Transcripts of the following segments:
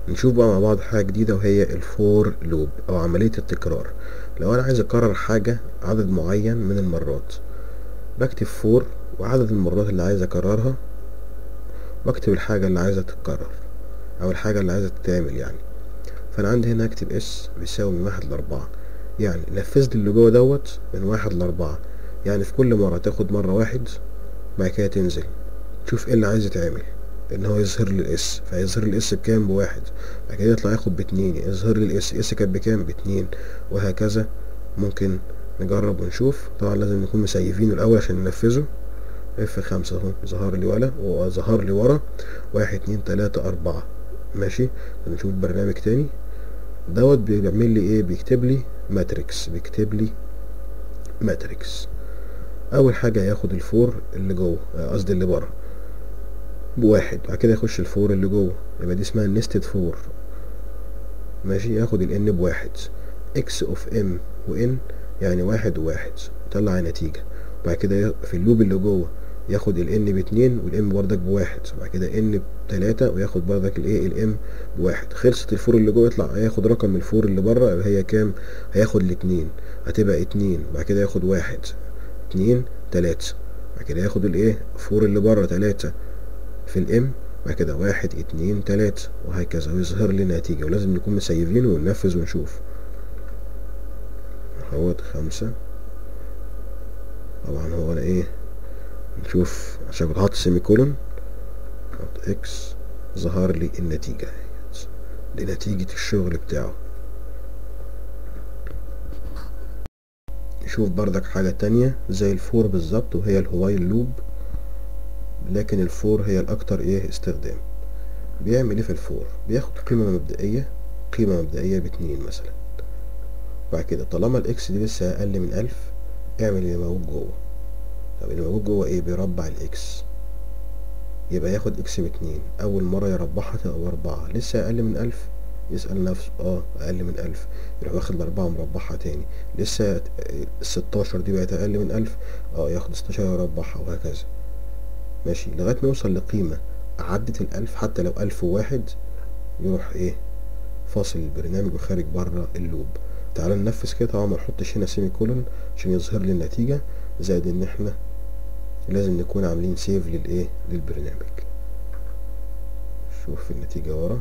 نشوف بقى مع بعض حاجة جديدة وهي الفور لوب أو عملية التكرار لو أنا عايز أكرر حاجة عدد معين من المرات بكتب فور وعدد المرات اللي عايز أكررها واكتب الحاجة اللي عايزة تتكرر أو الحاجة اللي عايزة تتعمل يعني فأنا عندي هنا أكتب اس بيساوي من واحد لأربعة يعني نفذ لي اللي جوه دوت من واحد لأربعة يعني في كل مرة تاخد مرة واحد بعد كده تنزل تشوف ايه اللي عايز يتعمل ان هو يظهر لي الاس فيظهر لي الاس بكام بواحد بعد كده يطلع ياخد باتنين يظهر لي الاس اس كانت بكام باتنين وهكذا ممكن نجرب ونشوف طبعا لازم نكون مسيفينه الاول عشان ننفذه اف خمسة اهو ظهر لي ولا وظهر لي ورا واحد اتنين تلاتة اربعة ماشي نشوف برنامج تاني دوت بيعمل لي ايه بيكتب لي ماتريكس بيكتب لي ماتريكس اول حاجه هياخد الفور اللي جوه قصدي اللي بره بواحد بعد كده يخش الفور اللي جوه يبقى دي اسمها نستد فور ماشي ياخد الان بواحد اكس اوف ام وان يعني واحد وواحد طلع نتيجه بعد كده في اللوب اللي جوه ياخد الان باتنين والام بردك بواحد بعد كده ان بتلاتة وياخد بردك الايه الام بواحد خلصت الفور اللي جوه يطلع هياخد رقم الفور اللي بره يبقى هي كام هياخد الاتنين هتبقى اتنين بعد كده ياخد واحد اتنين تلاتة بعد كده ياخد الايه فور اللي بره تلاتة في الام بعد كده واحد اتنين تلاتة وهكذا ويظهر لي نتيجة ولازم نكون مسيفينه وننفذ ونشوف اهوت خمسة طبعا هو انا ايه نشوف عشان كنت حاطط سيمي كولون حط اكس ظهر لي النتيجة دي نتيجة الشغل بتاعه نشوف بردك حاجة تانية زي الفور بالظبط وهي الهوايل لوب لكن الفور هي الأكتر إيه استخدام بيعمل إيه في الفور بياخد قيمة مبدئية قيمة مبدئية باتنين مثلا بعد كده طالما الإكس دي لسه أقل من ألف اعمل اللي موجود جوه طب اللي موجود جوه إيه بيربع الإكس يبقى ياخد إكس باتنين أول مرة يربعها تبقى بأربعة لسه أقل من ألف يسأل نفسه اه أقل من ألف يروح واخد الأربعة مربعها تاني لسه الستاشر دي بقت أقل من ألف اه ياخد ستاشر يربعها وهكذا ماشي لغاية ما يوصل لقيمة عدت الألف حتى لو ألف وواحد يروح ايه فاصل البرنامج وخارج بره اللوب تعال ننفذ كده طبعا ما نحطش هنا سيمي كولون عشان يظهر لي النتيجة زائد ان احنا لازم نكون عاملين سيف للايه للبرنامج شوف النتيجة ورا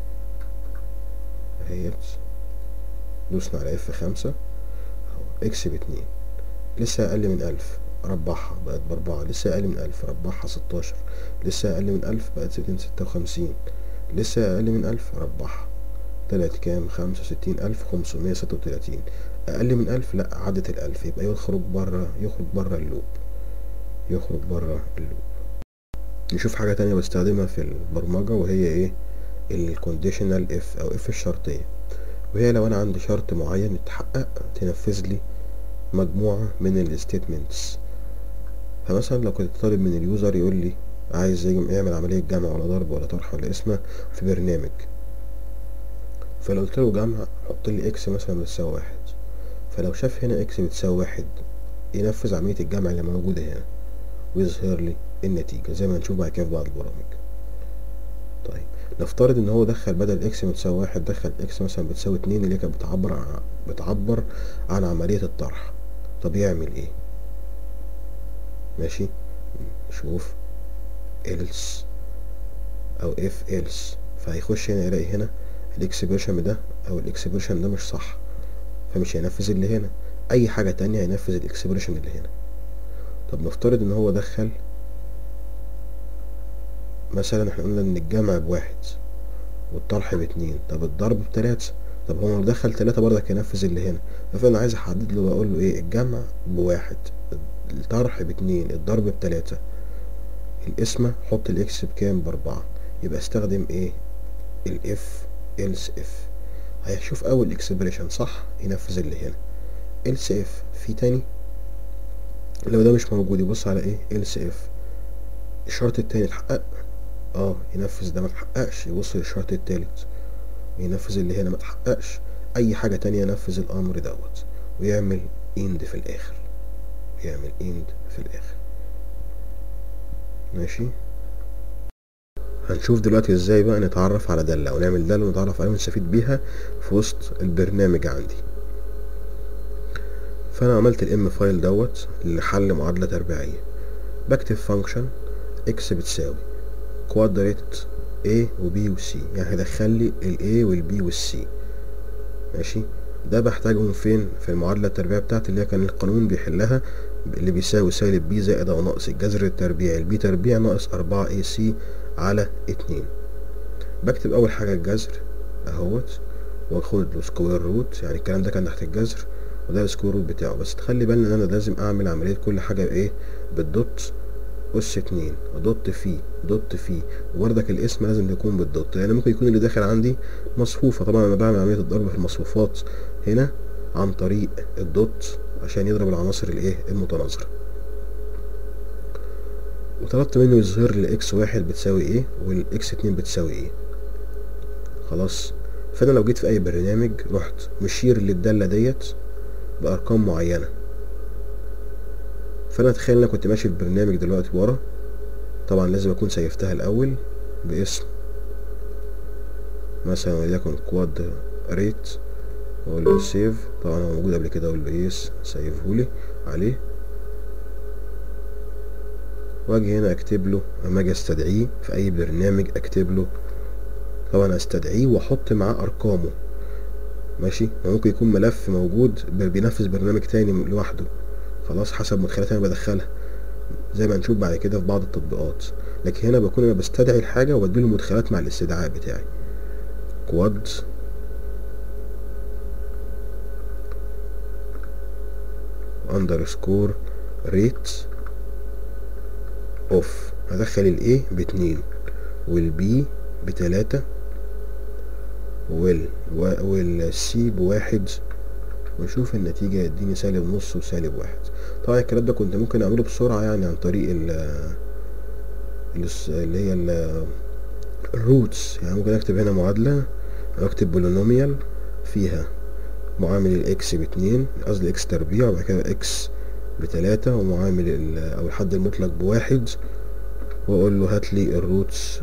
اهيت دوسنا على اف خمسة اهو اكس باتنين لسه اقل من الف ربعها بقت باربعة لسه اقل من الف ربعها ستاشر لسه اقل من الف بقت ستين ستة وخمسين لسه اقل من الف ربعها طلعت كام خمسة وستين الف خمسمية ستة وتلاتين اقل من الف لا عدت الالف يبقى يخرج بره يخرج بره اللوب يخرج بره اللوب نشوف حاجة تانية بستخدمها في البرمجة وهي ايه الكونديشنال اف او اف الشرطية وهي لو انا عندي شرط معين يتحقق تنفذ لي مجموعة من الستيتمنتس فمثلا لو كنت طالب من اليوزر يقول لي عايز يعمل عملية جمع ولا ضرب ولا طرح ولا اسمه في برنامج فلو قلت له جمع حط لي اكس مثلا بتساوي واحد فلو شاف هنا اكس بتساوي واحد ينفذ عملية الجمع اللي موجودة هنا ويظهر لي النتيجة زي ما هنشوف بعد كده في بعض البرامج طيب نفترض ان هو دخل بدل اكس بتساوي واحد دخل اكس مثلا بتساوي اتنين اللي كانت بتعبر عن بتعبر عن عملية الطرح طب يعمل ايه ماشي شوف else او if else فهيخش هنا يلاقي هنا الاكسبريشن ده او الاكسبريشن ده مش صح فمش هينفذ اللي هنا اي حاجة تانية هينفذ الاكسبريشن اللي هنا طب نفترض ان هو دخل مثلا احنا قلنا ان الجمع بواحد والطرح باتنين طب الضرب بتلاتة طب هو لو دخل تلاتة برضك هينفذ اللي هنا فانا عايز احدد له واقول له ايه الجمع بواحد الطرح باتنين الضرب بتلاتة القسمة حط الاكس بكام باربعة يبقى استخدم ايه الاف else اف هيشوف اول اكسبريشن صح ينفذ اللي هنا else اف في تاني لو ده مش موجود يبص على ايه else اف الشرط التاني اتحقق اه ينفذ ده ما اتحققش يبص للشرط التالت ينفذ اللي هنا ما اتحققش اي حاجة تانية ينفذ الامر دوت ويعمل اند في الاخر يعمل اند في الاخر ماشي هنشوف دلوقتي ازاي بقى نتعرف على دالة ونعمل دالة ونتعرف عليها ونستفيد بيها في وسط البرنامج عندي فانا عملت الام فايل دوت لحل معادلة تربيعية بكتب فانكشن اكس بتساوي كوادريت A و B و C يعني هيدخل لي ال A وال B وال C ماشي ده بحتاجهم فين في المعادلة التربيعية بتاعتي اللي هي كان القانون بيحلها اللي بيساوي سالب بي زائد او ناقص الجذر التربيعي البي تربيع ناقص أربعة اي سي على اتنين بكتب أول حاجة الجذر اهوت واخد له سكوير روت يعني الكلام ده كان تحت الجذر وده السكوير روت بتاعه بس تخلي بالنا ان انا لازم اعمل عملية كل حاجة بايه بالدوت أس اتنين دوت فيه دوت فيه وبرضك الاسم لازم يكون بالدوت يعني ممكن يكون اللي داخل عندي مصفوفة طبعا أنا بعمل عملية الضرب في المصفوفات هنا عن طريق الدوت عشان يضرب العناصر الايه المتناظرة وطلبت منه يظهر لي اكس واحد بتساوي ايه والاكس اتنين بتساوي ايه خلاص فانا لو جيت في اي برنامج رحت مشير للدالة ديت بارقام معينة فانا اتخيل ان انا كنت ماشي في برنامج دلوقتي ورا طبعا لازم اكون سيفتها الاول باسم مثلا وليكن كواد ريت واقول له سيف طبعا هو موجود قبل كده اقول له يس سيفهولي عليه واجي هنا اكتب له اما اجي استدعيه في اي برنامج اكتب له طبعا استدعيه واحط معاه ارقامه ماشي ممكن يكون ملف موجود بينفذ برنامج تاني لوحده خلاص حسب مدخلات انا بدخلها زي ما هنشوف بعد كده في بعض التطبيقات لكن هنا بكون انا بستدعي الحاجة وبديله مدخلات مع الاستدعاء بتاعي كواد اندرسكور ريت اوف هدخل الايه باتنين والبي بتلاتة وال والسي بواحد واشوف النتيجة يديني سالب نص وسالب واحد طبعا الكلام ده كنت ممكن اعمله بسرعة يعني عن طريق ال اللي هي الروتس يعني ممكن اكتب هنا معادلة اكتب بولينوميال فيها معامل الاكس باتنين قصدي اكس تربيع وبعد كده اكس بتلاتة ومعامل او الحد المطلق بواحد واقول له هات لي الروتس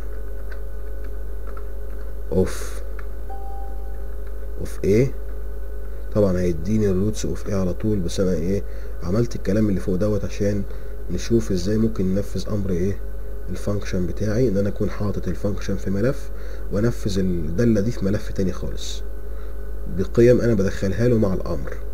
اوف اوف ايه طبعا هيديني الروتس اوف ايه على طول بس انا ايه عملت الكلام اللي فوق دوت عشان نشوف ازاي ممكن ننفذ امر ايه الفانكشن بتاعي ان انا اكون حاطط الفانكشن في ملف وانفذ الدالة دي في ملف تاني خالص بقيم انا بدخلها له مع الامر